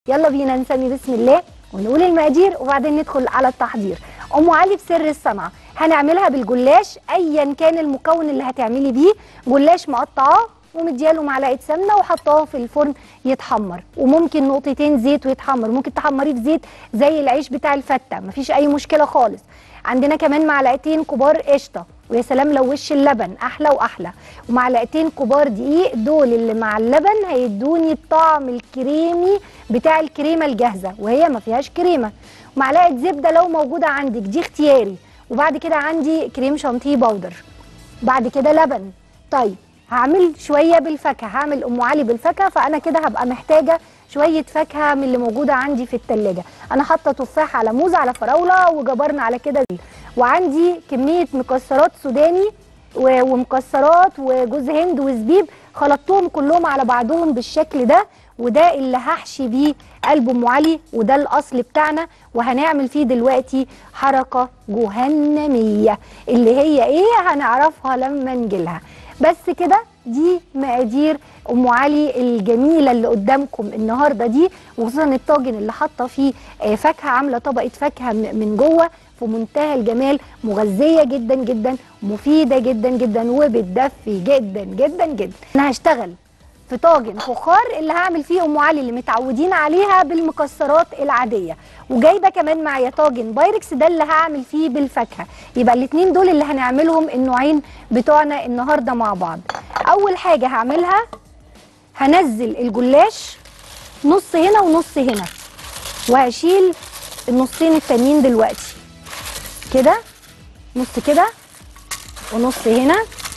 يلا بينا نسمي بسم الله ونقول المقادير وبعدين ندخل على التحضير ام علي بسر الصنعه هنعملها بالجلاش ايا كان المكون اللي هتعملي بيه جلاش مقطعاه ومدياله معلقه سمنه وحطاه في الفرن يتحمر وممكن نقطتين زيت ويتحمر ممكن تحمريه في زيت زي العيش بتاع الفته مفيش اي مشكله خالص عندنا كمان معلقتين كبار قشطه ويا سلام لو وش اللبن احلى واحلى ومعلقتين كبار دقيق دول اللي مع اللبن هيدوني الطعم الكريمي بتاع الكريمه الجاهزه وهي ما فيهاش كريمه معلقه زبده لو موجوده عندك دي اختياري وبعد كده عندي كريم شانتيه باودر بعد كده لبن طيب هعمل شويه بالفاكهه هعمل ام علي بالفاكهه فانا كده هبقى محتاجه شويه فاكهه من اللي موجوده عندي في التلاجة انا حاطه تفاح على موز على فراوله وجبرنا على كده دي وعندي كميه مكسرات سوداني و- ومكسرات وجوز هند وزبيب خلطتهم كلهم على بعضهم بالشكل ده وده اللي هحشي بيه قلب ام علي وده الاصل بتاعنا وهنعمل فيه دلوقتي حركه جهنميه اللي هي ايه هنعرفها لما نجيلها بس كده دي مقادير ام علي الجميله اللي قدامكم النهارده دي وخصوصا الطاجن اللي حاطه فيه آه، فاكهه عامله طبقه فاكهه من من جوه في منتهى الجمال مغذيه جدا جدا مفيده جدا جدا وبتدفي جدا جدا جدا انا هشتغل في طاجن فخار اللي هعمل فيه ام علي اللي متعودين عليها بالمكسرات العاديه وجايبه كمان معايا طاجن بايركس ده اللي هعمل فيه بالفاكهه يبقى الاثنين دول اللي هنعملهم النوعين بتوعنا النهارده مع بعض اول حاجه هعملها هنزل الجلاش نص هنا ونص هنا وهشيل النصين التانيين دلوقتي كده نص كده ونص هنا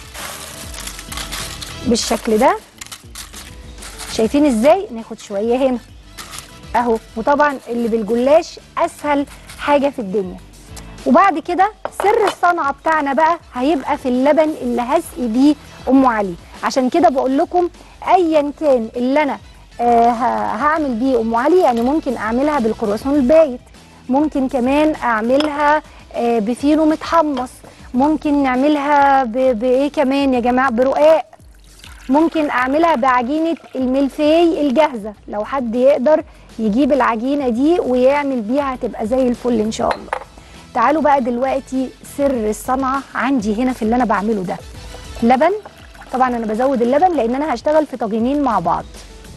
بالشكل ده شايفين ازاي ناخد شويه هنا اهو وطبعا اللي بالجلاش اسهل حاجه في الدنيا وبعد كده سر الصنعه بتاعنا بقى هيبقى في اللبن اللي هسقي بيه ام علي عشان كده بقول لكم ايا كان اللي انا آه ه- هعمل بيه ام علي يعني ممكن اعملها بالكرواسون البايت ممكن كمان اعملها آه بفينو متحمص ممكن نعملها ب- بايه كمان يا جماعه برقاق ممكن اعملها بعجينه الملفي الجاهزه لو حد يقدر يجيب العجينه دي ويعمل بيها هتبقى زي الفل ان شاء الله تعالوا بقى دلوقتي سر الصنعه عندي هنا في اللي انا بعمله ده لبن طبعا انا بزود اللبن لان انا هشتغل في طاجنين مع بعض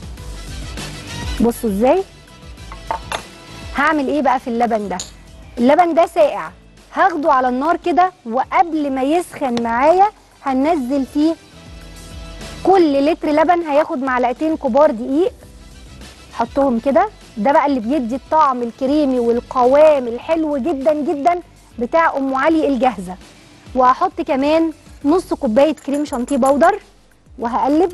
بصوا ازاي هعمل ايه بقى في اللبن ده اللبن ده ساقع هاخده على النار كده وقبل ما يسخن معايا هننزل فيه كل لتر لبن هياخد معلقتين كبار دقيق حطهم كده ده بقى اللي بيدي الطعم الكريمي والقوام الحلو جدا جدا بتاع ام علي الجاهزه وهحط كمان نص كوبايه كريم شانتيه بودر وهقلب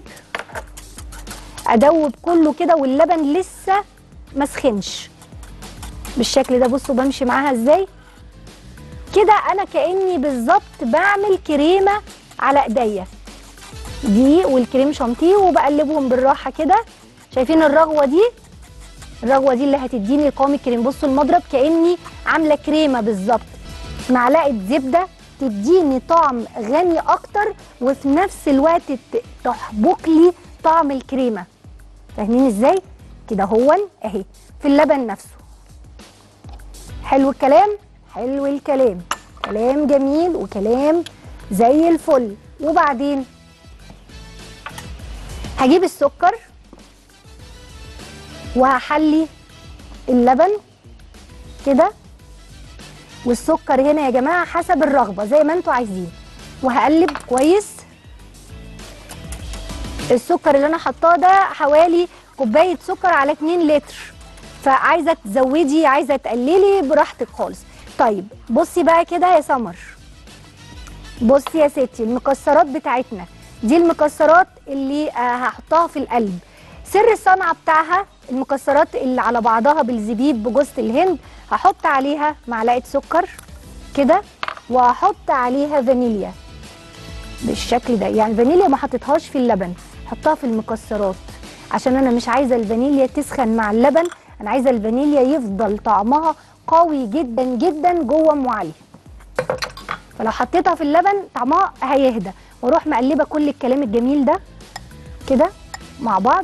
ادوب كله كده واللبن لسه ما سخنش بالشكل ده بصوا بمشي معاها ازاي كده انا كاني بالظبط بعمل كريمه على ايديا دقيق والكريم شانتيه وبقلبهم بالراحه كده شايفين الرغوه دي الرغوه دي اللي هتديني قوام الكريم بصوا المضرب كاني عامله كريمه بالظبط معلقه زبده تديني طعم غني اكتر وفي نفس الوقت ت- تحبك لي طعم الكريمه فاهمين ازاي كده هو اهي في اللبن نفسه حلو الكلام حلو الكلام كلام جميل وكلام زي الفل وبعدين هجيب السكر وهحلي اللبن كده والسكر هنا يا جماعه حسب الرغبه زي ما انتوا عايزين وهقلب كويس السكر اللي انا حطاه ده حوالي كوبايه سكر على 2 لتر فعايزه تزودي عايزه تقللي براحتك خالص طيب بصي بقى كده يا سمر بصي يا ستي المكسرات بتاعتنا دي المكسرات اللي آه، هحطها في القلب سر الصنعه بتاعها المكسرات اللي على بعضها بالزبيب بجوز الهند هحط عليها معلقه سكر كده وهحط عليها فانيليا بالشكل ده يعني الفانيليا ما حطيتهاش في اللبن حطها في المكسرات عشان انا مش عايزه الفانيليا تسخن مع اللبن انا عايزه الفانيليا يفضل طعمها قوي جدا جدا جوه ام علي فلو حطيتها في اللبن طعمها هيهدى واروح مقلبه كل الكلام الجميل ده كده مع بعض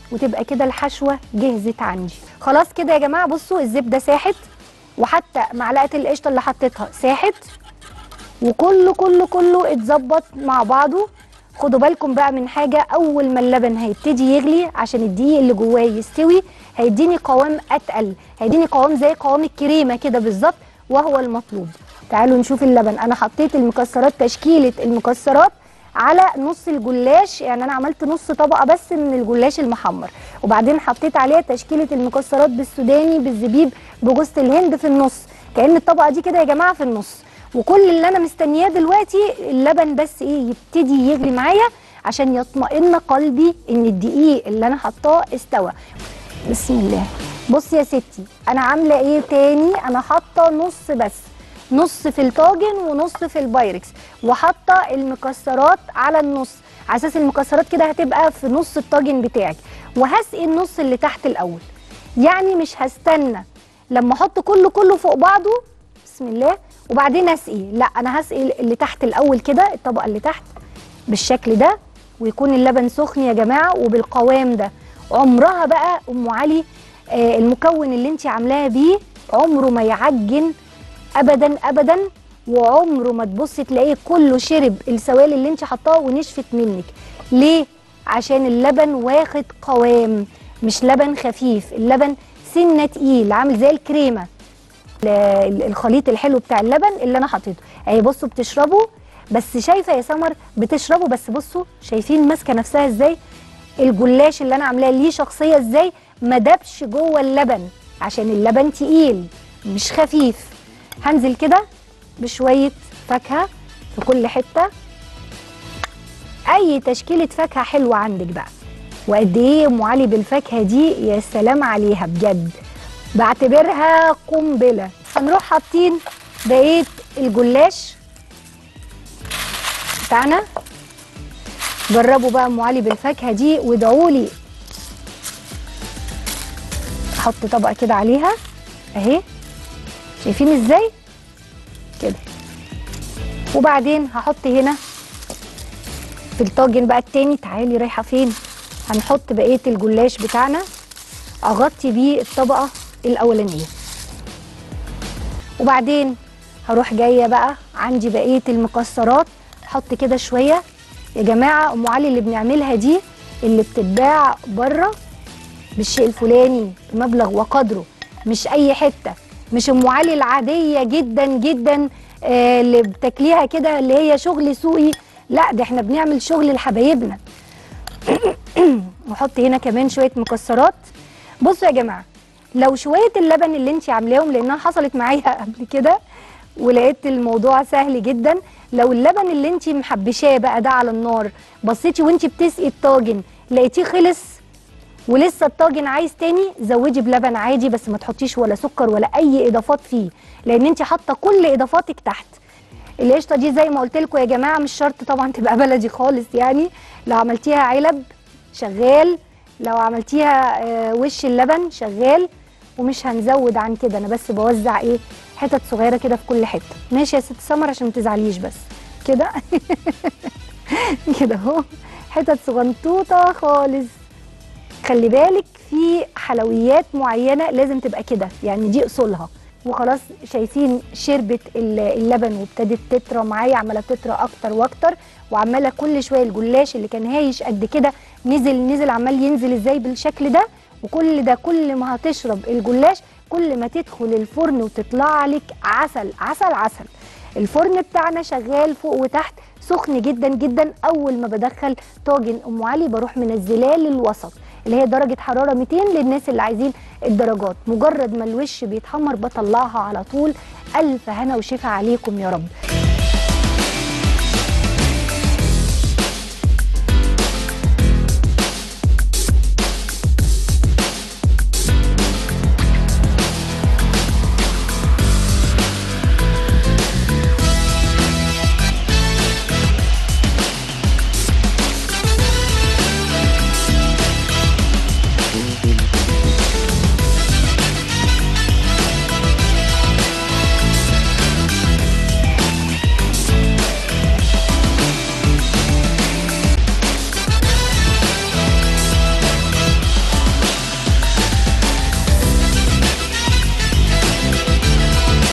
وتبقى كده الحشوه جهزت عندي خلاص كده يا جماعه بصوا الزبده ساحت وحتى معلقه القشطه اللي حطيتها ساحت وكله كله كله اتظبط مع بعضه خدوا بالكم بقى من حاجه اول ما اللبن هيبتدي يغلي عشان الدقيق اللي جواه يستوي هيديني قوام اتقل هيديني قوام زي قوام الكريمه كده بالظبط وهو المطلوب تعالوا نشوف اللبن انا حطيت المكسرات تشكيله المكسرات على نص الجلاش يعني انا عملت نص طبقه بس من الجلاش المحمر وبعدين حطيت عليها تشكيله المكسرات بالسوداني بالزبيب بجوز الهند في النص كأن الطبقه دي كده يا جماعه في النص وكل اللي انا مستنياه دلوقتي اللبن بس ايه يبتدي يغلي معايا عشان يطمئن قلبي ان الدقيق اللي انا حطاه استوى بسم الله بصي يا ستي انا عامله ايه تاني انا حاطه نص بس نص في الطاجن ونص في البايركس وحاطه المكسرات على النص على اساس المكسرات كده هتبقى في نص الطاجن بتاعك وهسقي النص اللي تحت الاول يعني مش هستنى لما احط كله كله فوق بعضه بسم الله وبعدين اسقي لا انا هسقي اللي تحت الاول كده الطبقه اللي تحت بالشكل ده ويكون اللبن سخن يا جماعه وبالقوام ده عمرها بقى ام علي آه المكون اللي انت عاملاه بيه عمره ما يعجن ابدا ابدا وعمره ما تبصي تلاقيه كله شرب السوائل اللي انت حطاه ونشفت منك ليه عشان اللبن واخد قوام مش لبن خفيف اللبن سنه تقيل عامل زي الكريمه ال- الخليط الحلو بتاع اللبن اللي انا حطيته اهي بصوا بتشربوا بس شايفه يا سمر بتشربوا بس بصوا شايفين ماسكه نفسها ازاي الجلاش اللي انا عاملاه ليه شخصيه ازاي ما دبش جوه اللبن عشان اللبن تقيل مش خفيف هنزل كده بشويه فاكهه في كل حته اي تشكيله فاكهه حلوه عندك بقى وقد ايه ام علي بالفاكهه دي يا سلام عليها بجد بعتبرها قنبله هنروح حاطين بقيه الجلاش بتاعنا جربوا بقى ام علي بالفاكهه دي وادعوا لي احط طبقه كده عليها اهي شايفين ازاي كده وبعدين هحط هنا في الطاجن بقى التاني تعالي رايحه فين هنحط بقيه الجلاش بتاعنا اغطي بيه الطبقه الاولانيه وبعدين هروح جايه بقى عندي بقيه المكسرات احط كده شويه يا جماعه ام علي اللي بنعملها دي اللي بتتباع بره بالشيء الفلاني بمبلغ وقدره مش اي حته مش ام علي العاديه جدا جدا آه، اللي بتاكليها كده اللي هي شغل سوقي لا ده احنا بنعمل شغل لحبايبنا واحط هنا كمان شويه مكسرات بصوا يا جماعه لو شويه اللبن اللي انت عاملاهم لانها حصلت معايا قبل كده ولقيت الموضوع سهل جدا لو اللبن اللي انت محبشاه بقى ده على النار بصيتي وانت بتسقي الطاجن لقيتيه خلص ولسه الطاجن عايز تاني زودي بلبن عادي بس ما تحطيش ولا سكر ولا اي اضافات فيه لان انت حاطه كل اضافاتك تحت القشطه دي زي ما قلت لكم يا جماعه مش شرط طبعا تبقى بلدي خالص يعني لو عملتيها علب شغال لو عملتيها آه، وش اللبن شغال ومش هنزود عن كده انا بس بوزع ايه حتت صغيره كده في كل حته ماشي يا ست سمر عشان ما تزعليش بس كده كده اهو حتت صغنطوطه خالص خلي بالك في حلويات معينه لازم تبقى كده يعني دي اصولها وخلاص شايفين شربت ال- اللبن وابتدت تطرى معايا عماله تطرى اكتر واكتر وعماله كل شويه الجلاش اللي كان هايش قد كده نزل نزل عمال ينزل ازاي بالشكل ده وكل ده كل ما هتشرب الجلاش كل ما تدخل الفرن وتطلع لك عسل عسل عسل الفرن بتاعنا شغال فوق وتحت سخن جدا جدا اول ما بدخل طاجن ام علي بروح منزلاه للوسط اللي هي درجه حراره 200 للناس اللي عايزين الدرجات مجرد ما الوش بيتحمر بطلعها على طول الف هنا وشفا عليكم يا رب